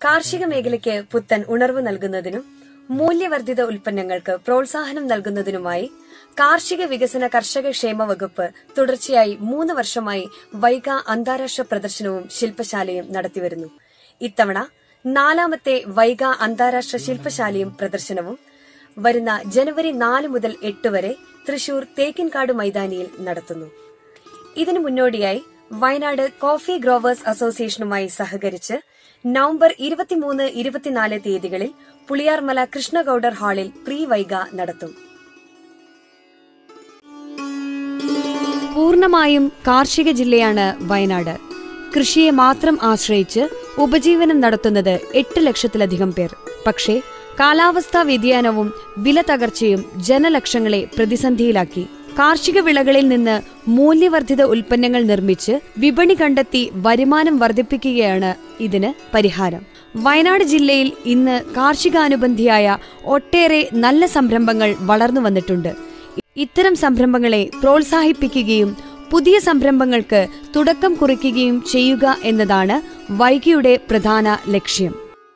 കാർഷിക മേഖലയ്ക്ക് പുത്തൻ ഉണർവ് നൽകുന്നതിനും മൂല്യവർദ്ധിത ഉൽപ്പന്നങ്ങൾക്ക് പ്രോത്സാഹനം നൽകുന്നതിനുമായി കാർഷിക വികസന കർഷക ക്ഷേമ വകുപ്പ് തുടർച്ചയായി മൂന്ന് വർഷമായി വൈഗ അന്താരാഷ്ട്ര പ്രദർശനവും ശില്പശാലയും നടത്തിവരുന്നു ഇത്തവണ നാലാമത്തെ വൈഗ അന്താരാഷ്ട്ര ശില്പശാലയും പ്രദർശനവും വരുന്ന ജനുവരി നാല് മുതൽ എട്ട് വരെ തൃശൂർ തേക്കിൻകാട് മൈതാനിയിൽ നടത്തുന്നു ഇതിനു മുന്നോടിയായി വയനാട് കോഫി ഗ്രോവേഴ്സ് അസോസിയേഷനുമായി സഹകരിച്ച് നവംബർ ഇരുപത്തിമൂന്ന് ഇരുപത്തിനാല് തീയതികളിൽ പുളിയാർമല കൃഷ്ണഗൌഡർ ഹാളിൽ പ്രീ വൈഗ നടത്തും പൂർണ്ണമായും കാർഷിക ജില്ലയാണ് വയനാട് കൃഷിയെ മാത്രം ആശ്രയിച്ച് ഉപജീവനം നടത്തുന്നത് എട്ട് ലക്ഷത്തിലധികം പേർ പക്ഷേ കാലാവസ്ഥാ വ്യതിയാനവും വില തകർച്ചയും ജനലക്ഷങ്ങളെ പ്രതിസന്ധിയിലാക്കി കാർഷിക വിളകളിൽ നിന്ന് മൂല്യവർദ്ധിത ഉൽപ്പന്നങ്ങൾ നിർമ്മിച്ച് വിപണി കണ്ടെത്തി വരുമാനം വർദ്ധിപ്പിക്കുകയാണ് ഇതിന് പരിഹാരം വയനാട് ജില്ലയിൽ ഇന്ന് കാർഷികാനുബന്ധിയായ ഒട്ടേറെ നല്ല സംരംഭങ്ങൾ വളർന്നു വന്നിട്ടുണ്ട് ഇത്തരം സംരംഭങ്ങളെ പ്രോത്സാഹിപ്പിക്കുകയും പുതിയ സംരംഭങ്ങൾക്ക് തുടക്കം കുറിക്കുകയും ചെയ്യുക എന്നതാണ് വൈകിയുടെ പ്രധാന ലക്ഷ്യം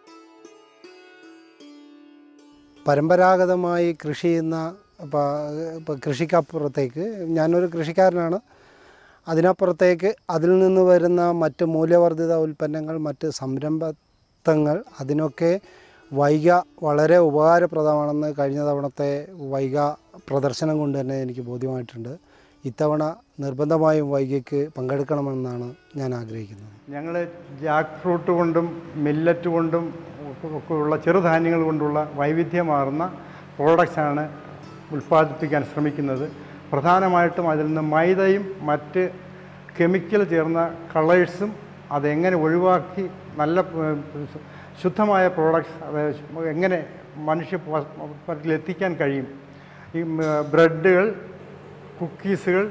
പരമ്പരാഗതമായി കൃഷി ചെയ്യുന്ന ഇപ്പോൾ ഇപ്പോൾ കൃഷിക്കപ്പുറത്തേക്ക് ഞാനൊരു കൃഷിക്കാരനാണ് അതിനപ്പുറത്തേക്ക് അതിൽ നിന്ന് വരുന്ന മറ്റ് മൂല്യവർദ്ധിത ഉൽപ്പന്നങ്ങൾ മറ്റ് സംരംഭത്വങ്ങൾ അതിനൊക്കെ വൈഗ വളരെ ഉപകാരപ്രദമാണെന്ന് കഴിഞ്ഞ തവണത്തെ വൈഗ പ്രദർശനം കൊണ്ട് തന്നെ എനിക്ക് ബോധ്യമായിട്ടുണ്ട് ഇത്തവണ നിർബന്ധമായും വൈഗയ്ക്ക് പങ്കെടുക്കണമെന്നാണ് ഞാൻ ആഗ്രഹിക്കുന്നത് ഞങ്ങൾ ജാക്ക് ഫ്രൂട്ട് കൊണ്ടും മില്ലറ്റ് കൊണ്ടും ഒക്കെ ഉള്ള ചെറുധാന്യങ്ങൾ കൊണ്ടുള്ള വൈവിധ്യമാർന്ന പ്രോഡക്റ്റ്സാണ് ഉൽപ്പാദിപ്പിക്കാൻ ശ്രമിക്കുന്നത് പ്രധാനമായിട്ടും അതിൽ നിന്ന് മൈദയും മറ്റ് കെമിക്കൽ ചേർന്ന കളേഴ്സും അതെങ്ങനെ ഒഴിവാക്കി നല്ല ഏഹ്, ശുദ്ധമായ പ്രോഡക്ട്സ് അത് എങ്ങനെ മനുഷ്യ പറ്റിൽ എത്തിക്കാൻ കഴിയും ഈ ബ്രെഡുകൾ കുക്കീസുകൾ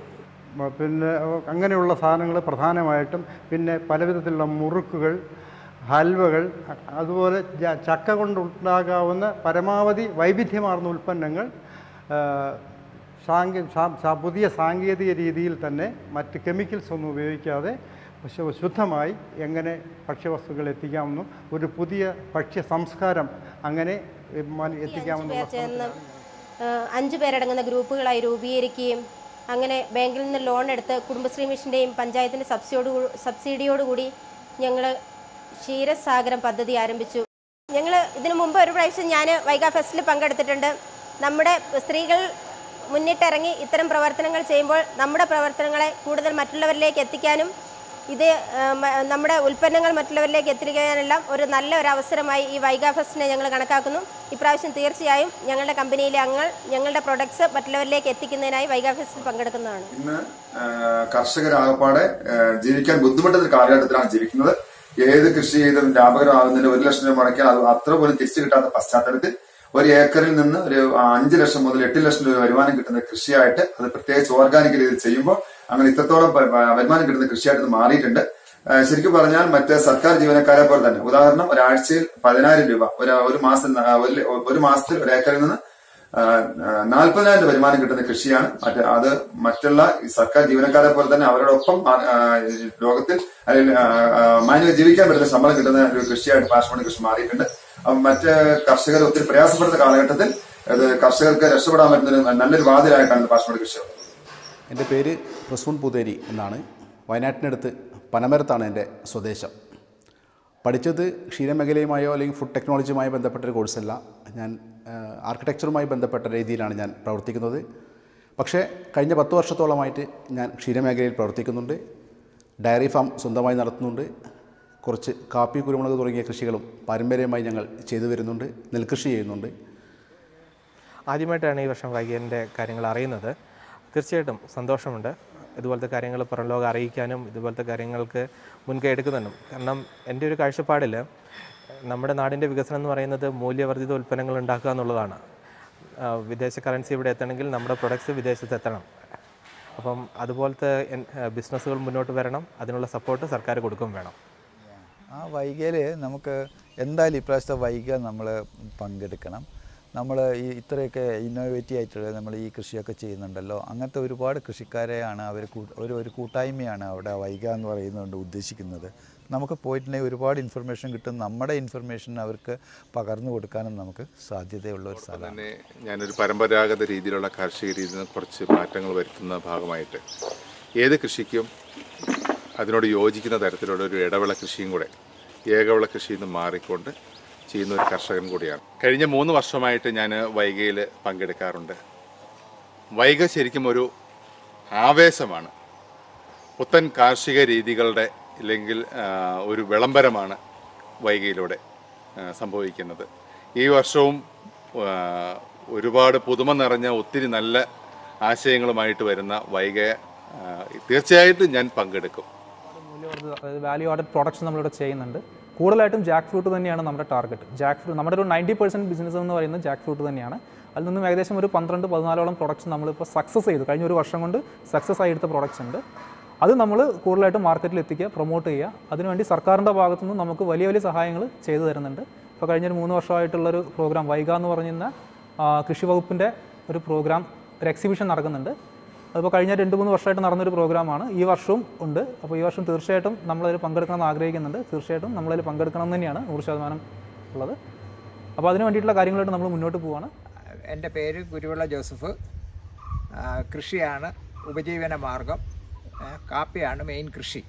മ- പിന്നെ അങ്ങനെയുള്ള സാധനങ്ങൾ പ്രധാനമായിട്ടും പിന്നെ പലവിധത്തിലുള്ള മുറുക്കുകൾ ഹൽവകൾ അ- അതുപോലെ ജ- ചക്ക കൊണ്ടുണ്ടാകാവുന്ന പരമാവധി വൈവിധ്യമാർന്ന ഉൽപ്പന്നങ്ങൾ ആ, സാങ്കേ സാ- സാ- പുതിയ സാങ്കേതിക രീതിയിൽ തന്നെ മറ്റ് കെമിക്കൽസ് ഒന്നും ഉപയോഗിക്കാതെ ശു- ശുദ്ധമായി എങ്ങനെ ഭക്ഷ്യവസ്തുക്കൾ എത്തിക്കാമെന്നും ഒരു പുതിയ ഭക്ഷ്യ സംസ്കാരം അങ്ങനെ എ, മ- എത്തിക്കാമെന്നുള്ള പേർ ചേർന്ന് ഏഹ്, അഞ്ച് പേരടങ്ങുന്ന ഗ്രൂപ്പുകളായി രൂപീകരിക്കുകയും അങ്ങനെ ബാങ്കിൽ നിന്ന് ലോൺ എടുത്ത് കുടുംബശ്രീ മിഷൻ്റെയും പഞ്ചായത്തിൻ്റെ സബ്സിഡിയോട് സബ്സിഡിയോടുകൂടി ഞങ്ങൾ ക്ഷീരസാഗരം പദ്ധതി ആരംഭിച്ചു ഞങ്ങൾ ഇതിനു മുമ്പ് ഒരു പ്രാവശ്യം ഞാൻ വൈഗാ ഫെസ്റ്റിൽ പങ്കെടുത്തിട്ടുണ്ട് നമ്മുടെ സ്ത്രീകൾ മുന്നിട്ടിറങ്ങി ഇത്തരം പ്രവർത്തനങ്ങൾ ചെയ്യുമ്പോൾ നമ്മുടെ പ്രവർത്തനങ്ങളെ കൂടുതൽ മറ്റുള്ളവരിലേക്ക് എത്തിക്കാനും ഇത് ആ, മ- നമ്മുടെ ഉൽപ്പന്നങ്ങൾ മറ്റുള്ളവരിലേക്ക് എത്തിക്കാനെല്ലാം ഒരു നല്ല ഒരു അവസരമായി ഈ വൈഗാ ഫെസ്റ്റിനെ ഞങ്ങൾ കണക്കാക്കുന്നു ഇപ്രാവശ്യം തീർച്ചയായും ഞങ്ങളുടെ കമ്പനിയിലെ അംഗങ്ങൾ ഞങ്ങളുടെ പ്രൊഡക്ട്സ് മറ്റുള്ളവരിലേക്ക് എത്തിക്കുന്നതിനായി വൈഗാ ഫെസ്റ്റിൽ പങ്കെടുക്കുന്നതാണ് ഇന്ന് ആ, കർഷകരാകപ്പാടെ ആ, ജീവിക്കാൻ ബുദ്ധിമുട്ടുന്ന ഒരു കാലഘട്ടത്തിലാണ് ജീവിക്കുന്നത് ഏത് കൃഷി ചെയ്തും ലാഭകരമാകുന്നതിന് ഒരു ലക്ഷം രൂപ മുടക്കിയാൽ അത് അത്ര പോലും തിരിച്ചു കിട്ടാത്ത പശ്ചാത്തലത്തിൽ ഒരു ഏക്കറിൽ നിന്ന് ഒരു അഞ്ച് ലക്ഷം മുതൽ എട്ട് ലക്ഷം രൂപ വരുമാനം കിട്ടുന്ന കൃഷിയായിട്ട് അത് പ്രത്യേകിച്ച് ഓർഗാനിക് രീതിയിൽ ചെയ്യുമ്പോൾ അങ്ങനെ ഇത്രത്തോളം പ- പ- വരുമാനം കിട്ടുന്ന കൃഷിയായിട്ട് ഇത് മാറിയിട്ടുണ്ട് ആ, ശരിക്കും പറഞ്ഞാൽ മറ്റ് സർക്കാർ ജീവനക്കാരെ പോലെ തന്നെ ഉദാഹരണം ഒരാഴ്ചയിൽ പതിനായിരം രൂപ ഒരു ഒരു മാസം ഒരു ഒരു മാസത്തിൽ ഒരു ഏക്കറിൽ നിന്ന് നാൽപ്പതിനായിരം രൂപ വരുമാനം കിട്ടുന്ന കൃഷിയാണ് മറ്റ് അത് മറ്റുള്ള ഈ സർക്കാർ ജീവനക്കാരെ പോലെ തന്നെ അവരോടൊപ്പം ആ, ആ, ഈ ലോകത്തിൽ അല്ലെങ്കിൽ ആ, ആ, മാന്യമായി ജീവിക്കാൻ പറ്റുന്ന ശമ്പളം കിട്ടുന്ന ഒരു കൃഷിയായിട്ട് പാർശ്വമണി കൃഷി മാറിയിട്ടുണ്ട് അപ്പം മറ്റ് കർഷകർ ഒത്തിരി പ്രയാസപ്പെടുന്ന കാലഘട്ടത്തിൽ അത് കർഷകർക്ക് രക്ഷപ്പെടാൻ പറ്റുന്ന ഒരു നല്ലൊരു വാതിലായിട്ടാണ് പാർശ്വമണി കൃഷി ഉള്ളത് എൻ്റെ പേര് പ്രസൂൺ പൂതേരി എന്നാണ് വയനാട്ടിനടുത്ത് പനമരത്താണ് എൻ്റെ സ്വദേശം പഠിച്ചത് ക്ഷീരമേഖലയുമായോ അല്ലെങ്കിൽ ഫുഡ് ടെക്നോളജിയുമായി ബന്ധപ്പെട്ട ഒരു കോഴ്സല്ല ഞാൻ ആർക്കിടെക്ചറുമായി ബന്ധപ്പെട്ട രീതിയിലാണ് ഞാൻ പ്രവർത്തിക്കുന്നത് പക്ഷേ കഴിഞ്ഞ പത്ത് വർഷത്തോളമായിട്ട് ഞാൻ ക്ഷീരമേഖലയിൽ പ്രവർത്തിക്കുന്നുണ്ട് ഡയറി ഫാം സ്വന്തമായി നടത്തുന്നുണ്ട് കുറച്ച് കാപ്പി കുരുമുളക് തുടങ്ങിയ കൃഷികളും പാരമ്പര്യമായി ഞങ്ങൾ ചെയ്തു വരുന്നുണ്ട് നെൽകൃഷി ചെയ്യുന്നുണ്ട് ആദ്യമായിട്ടാണ് ഈ വർഷം വൈകിയൻ്റെ കാര്യങ്ങൾ അറിയുന്നത് തീർച്ചയായിട്ടും സന്തോഷമുണ്ട് ഇതുപോലത്തെ കാര്യങ്ങൾ പുറം ലോകം അറിയിക്കാനും ഇതുപോലത്തെ കാര്യങ്ങൾക്ക് മുൻകൈ എടുക്കുന്നുണ്ടും കാരണം എൻ്റെ ഒരു കാഴ്ചപ്പാടിൽ നമ്മുടെ നാടിൻ്റെ വികസനം എന്ന് പറയുന്നത് മൂല്യവർദ്ധിത ഉൽപ്പന്നങ്ങൾ ഉണ്ടാക്കുക എന്നുള്ളതാണ് ആ, വിദേശ കറൻസി ഇവിടെ എത്തണമെങ്കിൽ നമ്മുടെ പ്രൊഡക്ട്സ് വിദേശത്ത് എത്തണം അപ്പം അതുപോലത്തെ ബിസിനസ്സുകൾ മുന്നോട്ട് വരണം അതിനുള്ള സപ്പോർട്ട് സർക്കാർ കൊടുക്കും വേണം ആ വൈകയിൽ നമുക്ക് എന്തായാലും ഇപ്രാവശ്യത്തെ വൈക നമ്മൾ പങ്കെടുക്കണം നമ്മൾ ഈ ഇത്രയൊക്കെ ഇന്നോവേറ്റീവ് ആയിട്ടുള്ള നമ്മൾ ഈ കൃഷിയൊക്കെ ചെയ്യുന്നുണ്ടല്ലോ അങ്ങനത്തെ ഒരുപാട് കൃഷിക്കാരെയാണ് അവർ ഒരു ഒരു കൂട്ടായ്മയാണ് അവിടെ വൈക എന്ന് പറയുന്നതുകൊണ്ട് ഉദ്ദേശിക്കുന്നത് നമുക്ക് പോയിട്ടുണ്ടെങ്കിൽ ഒരുപാട് ഇൻഫർമേഷൻ കിട്ടും നമ്മുടെ ഇൻഫർമേഷൻ അവർക്ക് പകർന്നു കൊടുക്കാനും നമുക്ക് സാധ്യതയുള്ള ഒരു സ്ഥലമാണ് തന്നെ ഞാനൊരു പരമ്പരാഗത രീതിയിലുള്ള കാർഷിക രീതിയിൽ നിന്ന് കുറച്ച് മാറ്റങ്ങൾ വരുത്തുന്ന ഭാഗമായിട്ട് ഏത് കൃഷിക്കും അതിനോട് യോജിക്കുന്ന തരത്തിലുള്ള ഒരു ഇടവിള കൃഷിയും കൂടെ ഏകവിള കൃഷിയിൽ നിന്ന് മാറിക്കൊണ്ട് ചെയ്യുന്ന ഒരു കർഷകൻ കൂടിയാണ് കഴിഞ്ഞ മൂന്ന് വർഷമായിട്ട് ഞാൻ വൈഗയിൽ പങ്കെടുക്കാറുണ്ട് വൈഗ ശരിക്കും ഒരു ആവേശമാണ് പുത്തൻ കാർഷിക രീതികളുടെ ഇല്ലെങ്കിൽ ആ, ഒരു വിളംബരമാണ് വൈഗയിലൂടെ ആ, സംഭവിക്കുന്നത് ഈ വർഷവും ആ, ഒരുപാട് പുതുമ നിറഞ്ഞ ഒത്തിരി നല്ല ആശയങ്ങളുമായിട്ട് വരുന്ന വൈഗ ആ, തീർച്ചയായിട്ടും ഞാൻ പങ്കെടുക്കും മൂല്യവർദ്ധിത അതായത് വാല്യൂ ആഡഡ് പ്രോഡക്ട്സ് നമ്മളിവിടെ ചെയ്യുന്നുണ്ട് കൂടുതലായിട്ടും ജാക്ക് ഫ്രൂട്ട് തന്നെയാണ് നമ്മുടെ ടാർഗറ്റ് ജാക്ക് ഫ്രൂട്ട് നമ്മുടെ ഒരു നയൻറ്റി പെർസെൻറ്റ് ബിസിനസ് എന്ന് പറയുന്നത് ജാക്ക് ഫ്രൂട്ട് തന്നെയാണ് അതിൽ നിന്നും ഏകദേശം ഒരു പന്ത്രണ്ട് പതിനാലോളം പ്രോഡക്ട്സ് നമ്മളിപ്പോൾ സക്സസ് ചെയ്തു കഴിഞ്ഞ ഒരു വർഷം കൊണ്ട് സക്സസ് ആയി എടുത്ത പ്രോഡക്ട്സ് ഉണ്ട് അത് നമ്മൾ കൂടുതലായിട്ടും മാർക്കറ്റിൽ എത്തിക്കുക പ്രൊമോട്ട് ചെയ്യുക അതിനുവേണ്ടി സർക്കാരിൻ്റെ ഭാഗത്തു നിന്ന് നമുക്ക് വലിയ വലിയ സഹായങ്ങൾ ചെയ്തു തരുന്നുണ്ട് ഇപ്പോൾ കഴിഞ്ഞൊരു മൂന്ന് വർഷമായിട്ടുള്ളൊരു പ്രോഗ്രാം വൈഗ എന്ന് പറയുന്ന ആ, കൃഷി വകുപ്പിൻ്റെ ഒരു പ്രോഗ്രാം ഒരു എക്സിബിഷൻ നടക്കുന്നുണ്ട് അതിപ്പോൾ കഴിഞ്ഞ രണ്ട് മൂന്ന് വർഷമായിട്ട് നടന്നൊരു പ്രോഗ്രാമാണ് ഈ വർഷവും ഉണ്ട് അപ്പോൾ ഈ വർഷം തീർച്ചയായിട്ടും നമ്മളതിൽ പങ്കെടുക്കണമെന്ന് ആഗ്രഹിക്കുന്നുണ്ട് തീർച്ചയായിട്ടും നമ്മളതിൽ പങ്കെടുക്കണം എന്ന് തന്നെയാണ് നൂറ് ശതമാനം ഉള്ളത് അപ്പോൾ അതിന് വേണ്ടിയിട്ടുള്ള കാര്യങ്ങളായിട്ട് നമ്മൾ മുന്നോട്ട് പോവുകയാണ് എൻ്റെ പേര് കുരുവിള ജോസഫ് ആ, കൃഷിയാണ് ഉപജീവന മാർഗം ഏ, കാപ്പിയാണ് മെയിൻ കൃഷി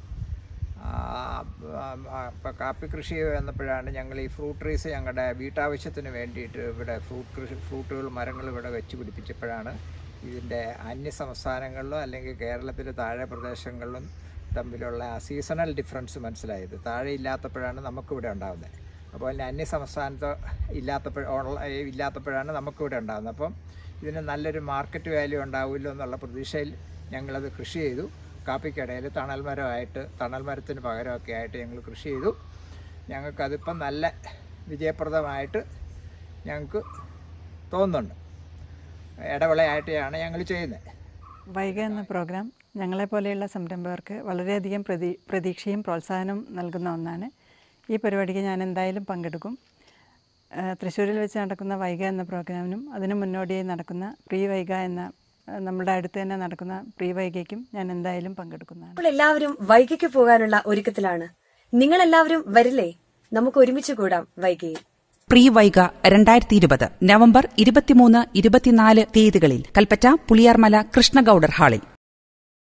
ഇപ്പോൾ കാപ്പി കൃഷി വന്നപ്പോഴാണ് ഞങ്ങൾ ഈ ഫ്രൂട്ട് ട്രീസ് ഞങ്ങളുടെ വീട്ടാവശ്യത്തിന് വേണ്ടിയിട്ട് ഇവിടെ ഫ്രൂട്ട് കൃഷി ഫ്രൂട്ടുകൾ മരങ്ങൾ ഇവിടെ വെച്ച് പിടിപ്പിച്ചപ്പോഴാണ് ഇതിൻ്റെ അന്യ സംസ്ഥാനങ്ങളിലും അല്ലെങ്കിൽ കേരളത്തിലെ താഴെ പ്രദേശങ്ങളിലും തമ്മിലുള്ള ആ സീസണൽ ഡിഫറൻസ് മനസ്സിലായത് താഴെ ഇല്ലാത്തപ്പോഴാണ് നമുക്കിവിടെ ഉണ്ടാകുന്നത് അപ്പോൾ അതിന് അന്യ സംസ്ഥാനത്ത് ഇല്ലാത്തപ്പോൾ ഇല്ലാത്തപ്പോഴാണ് നമുക്കിവിടെ ഉണ്ടാകുന്നത് അപ്പം ഇതിന് നല്ലൊരു മാർക്കറ്റ് വാല്യൂ ഉണ്ടാവില്ലോ എന്നുള്ള പ്രതീക്ഷയിൽ ഞങ്ങളത് കൃഷി ചെയ്തു കാപ്പിക്കിടയിൽ തണൽ മരമായിട്ട് തണൽ മരത്തിന് പകരമൊക്കെ ആയിട്ട് ഞങ്ങൾ കൃഷി ചെയ്തു ഞങ്ങൾക്കതിപ്പം നല്ല വിജയപ്രദമായിട്ട് ഞങ്ങൾക്ക് തോന്നുന്നുണ്ട് ഇടവേളയായിട്ടാണ് ഞങ്ങൾ ചെയ്യുന്നത് വൈഗ എന്ന പ്രോഗ്രാം ഞങ്ങളെപ്പോലെയുള്ള സംരംഭകർക്ക് വളരെയധികം പ്രതി പ്രതീക്ഷയും പ്രോത്സാഹനവും നൽകുന്ന ഒന്നാണ് ഈ പരിപാടിക്ക് ഞാൻ എന്തായാലും പങ്കെടുക്കും ആ, തൃശ്ശൂരിൽ വെച്ച് നടക്കുന്ന വൈഗ എന്ന പ്രോഗ്രാമിനും അതിനു മുന്നോടിയായി നടക്കുന്ന പ്രീ വൈഗ എന്ന ആ, നമ്മുടെ അടുത്ത് തന്നെ നടക്കുന്ന പ്രീ വൈഗയ്ക്കും ഞാൻ എന്തായാലും പങ്കെടുക്കുന്നതാണ് ഇപ്പോൾ എല്ലാവരും വൈകിക്ക് പോകാനുള്ള ഒരുക്കത്തിലാണ് നിങ്ങൾ എല്ലാവരും വരില്ലേ നമുക്ക് ഒരുമിച്ച് കൂടാം വൈകിയിൽ പ്രീ വൈഗ രണ്ടായിരത്തി ഇരുപത് നവംബർ ഇരുപത്തിമൂന്ന് ഇരുപത്തിനാല് തീയതികളിൽ കൽപ്പറ്റ പുളിയാർമല കൃഷ്ണഗൌഡർ ഹാളിൽ